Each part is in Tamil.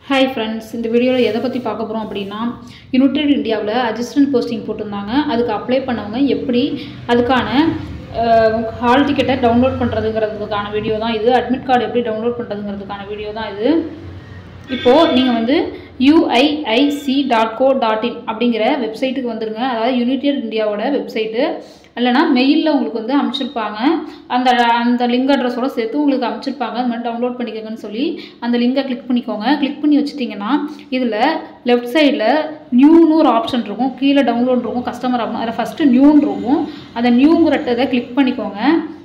ஹாய் ஃப்ரெண்ட்ஸ் இந்த வீடியோவில் எதை பற்றி பார்க்க போகிறோம் அப்படின்னா யுனைடெட் இந்தியாவில் அசிஸ்டன்ட் போஸ்டிங் போட்டிருந்தாங்க அதுக்கு அப்ளை பண்ணவங்க எப்படி அதுக்கான ஹால் டிக்கெட்டை டவுன்லோட் பண்ணுறதுங்கிறதுக்கான வீடியோ தான் இது அட்மிட் கார்டு எப்படி டவுன்லோட் பண்ணுறதுங்கிறதுக்கான வீடியோ தான் இது இப்போது நீங்கள் வந்து UIIC dot co dot in அப்படிங்கிற வெப்சைட்டுக்கு வந்துருங்க அதாவது யுனைடெட் இந்தியாவோட வெப்சைட்டு இல்லைனா மெயிலில் உங்களுக்கு வந்து அனுப்பிச்சிருப்பாங்க அந்த அந்த லிங்க் அட்ரஸோட சேர்த்து உங்களுக்கு அனுப்பிச்சிருப்பாங்க அது மாதிரி டவுன்லோட் பண்ணிக்கோங்கன்னு சொல்லி அந்த லிங்கை கிளிக் பண்ணிக்கோங்க கிளிக் பண்ணி வச்சுட்டிங்கன்னா இதில் லெஃப்ட் சைடில் நியூன்னு ஒரு ஆப்ஷன் இருக்கும் கீழே டவுன்லோட் இருக்கும் கஸ்டமர் ஆப்ஷன் அதில் ஃபஸ்ட்டு நியூன்னு இருக்கும் அந்த நியூங்கிறத கிளிக் பண்ணிக்கோங்க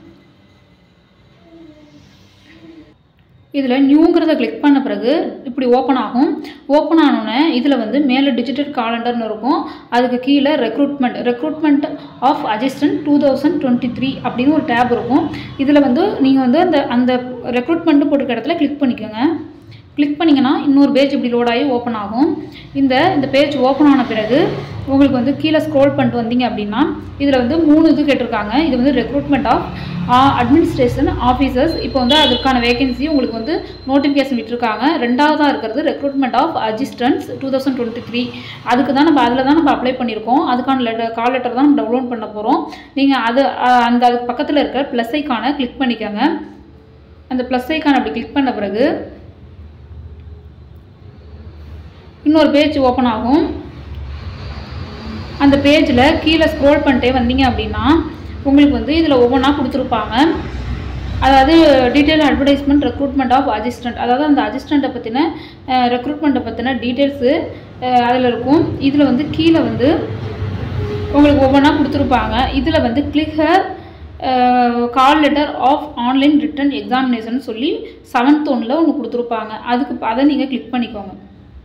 இதில் நியூங்கிறத கிளிக் பண்ண பிறகு இப்படி ஓப்பன் ஆகும் ஓப்பன் ஆனோடனே இதில் வந்து மேலே டிஜிட்டல் காலண்டர்னு இருக்கும் அதுக்கு கீழே recruitment recruitment of assistant two thousand twenty three அப்படின்னு ஒரு டேப் இருக்கும் இதில் வந்து நீங்கள் வந்து அந்த அந்த ரெக்ரூட்மெண்ட்டு போட்டிருக்க இடத்துல கிளிக் பண்ணிக்கோங்க கிளிக் பண்ணிங்கன்னா இன்னொரு பேஜ் இப்படி லோட் ஆகி ஓப்பன் ஆகும் இந்த இந்த பேஜ் ஓப்பன் ஆன பிறகு உங்களுக்கு வந்து கீழே ஸ்க்ரோல் பண்ணிட்டு வந்தீங்க அப்படின்னா இதில் வந்து மூணு இது கேட்டிருக்காங்க இது வந்து ரெக்ரூட்மெண்ட் ஆஃப் அட்மினிஸ்ட்ரேஷன் ஆஃபீஸர்ஸ் இப்போ வந்து அதற்கான வேகன்சி உங்களுக்கு வந்து நோட்டிஃபிகேஷன் விட்டுருக்காங்க ரெண்டாவதாக இருக்கிறது recruitment of assistants two thousand twenty three அதுக்கு தான் நம்ம அதில் தான் நம்ம அப்ளை பண்ணியிருக்கோம் அதுக்கான லெட்டர் கால் லெட்டர் தான் நம்ம டவுன்லோட் பண்ண போகிறோம் நீங்கள் அது அந்த அதுக்கு பக்கத்தில் இருக்க ப்ளஸ் ஐக்கானை கிளிக் பண்ணிக்கோங்க அந்த ப்ளஸ் ஐக்கான் அப்படி கிளிக் பண்ண பிறகு இன்னொரு பேஜ் ஓப்பன் ஆகும் அந்த பேஜில் கீழே ஸ்க்ரோல் பண்ணிட்டே வந்தீங்க அப்படின்னா உங்களுக்கு வந்து இதில் ஒவ்வொன்றா கொடுத்துருப்பாங்க அதாவது detail advertisement recruitment of assistant அதாவது அந்த அசிஸ்டண்ட்டை பற்றின ரெக்ரூட்மெண்ட்டை பற்றின டீட்டெயில்ஸு அதில் இருக்கும் இதில் வந்து கீழே வந்து உங்களுக்கு ஒவ்வொன்றா கொடுத்துருப்பாங்க இதில் வந்து கிளிக்கர் call letter of online written examination சொல்லி செவன்த் ஒன்னில் ஒன்று கொடுத்துருப்பாங்க அதுக்கு அதை நீங்கள் கிளிக் பண்ணிக்கோங்க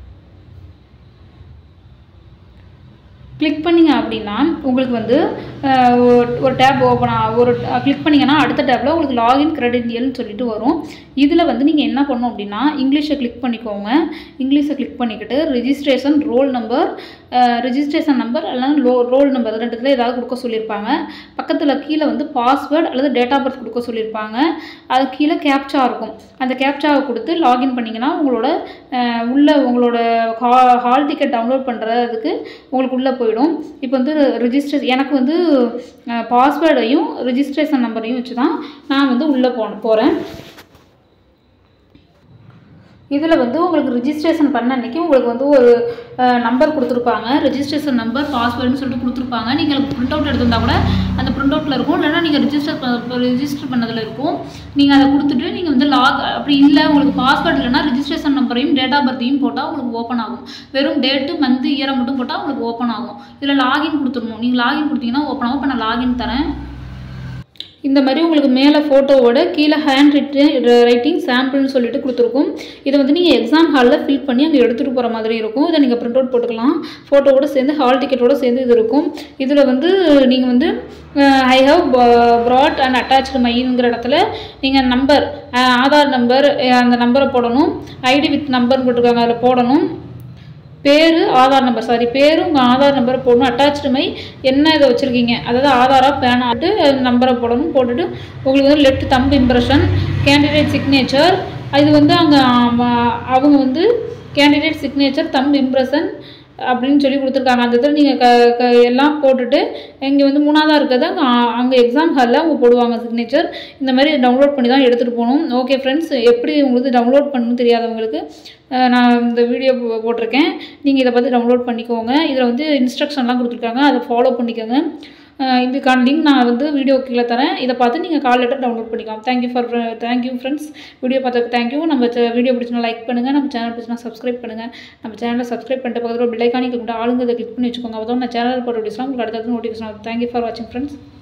கிளிக் பண்ணிங்க அப்படின்னா உங்களுக்கு வந்து ஒரு டேப் ஓப்பன் ஒரு கிளிக் பண்ணிங்கன்னா அடுத்த டேப்பில் உங்களுக்கு லாகின் கிரெடென்டியல்னு சொல்லிட்டு வரும் இதில் வந்து நீங்கள் என்ன பண்ணணும் அப்படின்னா இங்கிலீஷை கிளிக் பண்ணிக்கோங்க இங்கிலீஷை கிளிக் பண்ணிக்கிட்டு registration roll number registration number இல்லைனா லோ ரோல் நம்பர் ரெண்டுத்தில் ஏதாவது கொடுக்க சொல்லியிருப்பாங்க பக்கத்தில் கீழே வந்து பாஸ்வேர்டு அல்லது டேட் ஆஃப் பர்த் கொடுக்க சொல்லியிருப்பாங்க அது கீழே கேப்சா இருக்கும் அந்த கேப்சாவை கொடுத்து லாகின் பண்ணிங்கன்னா உங்களோட உள்ள உங்களோட ஹால் டிக்கெட் டவுன்லோட் பண்ணுறதுக்கு உங்களுக்கு உள்ளே போயிடும் இப்போ வந்து ரிஜிஸ்ட்ரேஷன் எனக்கு வந்து பாஸ்வேர்டையும் ரிஜிஸ்ட்ரேஷன் நம்பரையும் வச்சு தான் நான் வந்து உள்ளே போ போகிறேன் இதில் வந்து உங்களுக்கு ரிஜிஸ்ட்ரேஷன் பண்ண அன்றைக்கி உங்களுக்கு வந்து ஒரு நம்பர் கொடுத்துருப்பாங்க ரிஜிஸ்ட்ரேஷன் நம்பர் பாஸ்வேர்டுன்னு சொல்லிட்டு கொடுத்துருப்பாங்க நீங்கள் ப்ரிண்ட் அவுட் எடுத்திருந்தா கூட அந்த ப்ரிண்ட் அவுட்டில் இருக்கும் இல்லைனா நீங்கள் ரிஜிஸ்டர் ரிஜிஸ்டர் பண்ணதில் இருக்கும் நீங்கள் அதை கொடுத்துட்டு நீங்கள் வந்து லாக் அப்படி இல்லை உங்களுக்கு பாஸ்வேர்டு இல்லைனா ரிஜிஸ்ட்ரேஷன் நம்பரையும் டேட் ஆஃப் பர்த்தையும் போட்டால் உங்களுக்கு ஓப்பன் ஆகும் வெறும் டேட்டு மந்த்து இயரை மட்டும் போட்டால் உங்களுக்கு ஓப்பன் ஆகும் இதில் லாகின் கொடுத்துடணும் நீங்கள் லாகின் கொடுத்தீங்கன்னா ஓப்பன் ஆகும் இப்போ நான் லாகின் தரேன் இந்த மாதிரி உங்களுக்கு மேலே ஃபோட்டோவோட கீழே ஹேண்ட் ரிட்டன் ரைட்டிங் சாம்பிள்னு சொல்லிட்டு கொடுத்துருக்கும் இதை வந்து நீங்கள் எக்ஸாம் ஹாலில் ஃபில் பண்ணி அங்கே எடுத்துகிட்டு போகிற மாதிரி இருக்கும் இதை நீங்கள் ப்ரிண்ட் அவுட் போட்டுக்கலாம் ஃபோட்டோவோட சேர்ந்து ஹால் டிக்கெட்டோட சேர்ந்து இது இருக்கும் இதில் வந்து நீங்கள் வந்து I have brought and attach மைங்கிற இடத்துல நீங்கள் நம்பர் ஆதார் நம்பர் அந்த நம்பரை போடணும் ஐடி வித் நம்பர் போட்டிருக்காங்க அதில் போடணும் பேர் ஆதார் நம்பர் சாரி பேர் உங்கள் ஆதார் நம்பரை போடணும் அட்டாச்சு மை என்ன இதை வச்சுருக்கீங்க அதாவது ஆதாரா பேனாட்டு நம்பரை போடணும் போட்டுட்டு உங்களுக்கு வந்து left thumb impression candidate signature இது வந்து அங்கே அவங்க வந்து கேண்டிடேட் சிக்னேச்சர் தம்ப் இம்ப்ரெஷன் அப்படின்னு சொல்லி கொடுத்துருக்காங்க அந்த இதில் நீங்கள் க க எல்லாம் போட்டுட்டு இங்கே வந்து மூணாவதாக இருக்கிறது அங்கே அங்கே எக்ஸாம் ஹாலில் அவங்க போடுவாங்க சிக்னேச்சர் இந்த மாதிரி டவுன்லோட் பண்ணி தான் எடுத்துகிட்டு போகணும் ஓகே ஃப்ரெண்ட்ஸ் எப்படி உங்களுக்கு டவுன்லோட் பண்ணணும்னு தெரியாதவங்களுக்கு நான் இந்த வீடியோ போட்டிருக்கேன் நீங்கள் இதை பார்த்து டவுன்லோட் பண்ணிக்கோங்க இதில் வந்து இன்ஸ்ட்ரக்ஷன்லாம் கொடுத்துருக்காங்க அதை ஃபாலோ பண்ணிக்கோங்க இதுக்கான லிங்க் நான் வந்து வீடியோ கீழே தரேன் இதை பார்த்து நீங்கள் கால் லெட்டர் டவுன்லோட் பண்ணிக்கலாம் thank you for thank you friends video பார்த்ததுக்கு தேங்க்யூ நம்ம வீடியோ பிடிச்சினா லைக் பண்ணுங்கள் நம்ம சேனல் பிடிச்சினா சப்ஸ்கிரைப் பண்ணுங்கள் நம்ம சேனலை சப்ஸ்கிரைப் பண்ணிட்டு பக்கத்தில் பிள்ளைக்கானி கிளிக் ஆளுங்க அதை கிளிக் பண்ணி வச்சுக்கோங்க அப்போ தான் நான் சேனல் போட்டு வீடியோஸ்லாம் உங்களுக்கு அடுத்தது நோட்டிஃபிகேஷன் தேங்க்யூ ஃபார் வாட்சிங் ஃப்ரெண்ட்ஸ்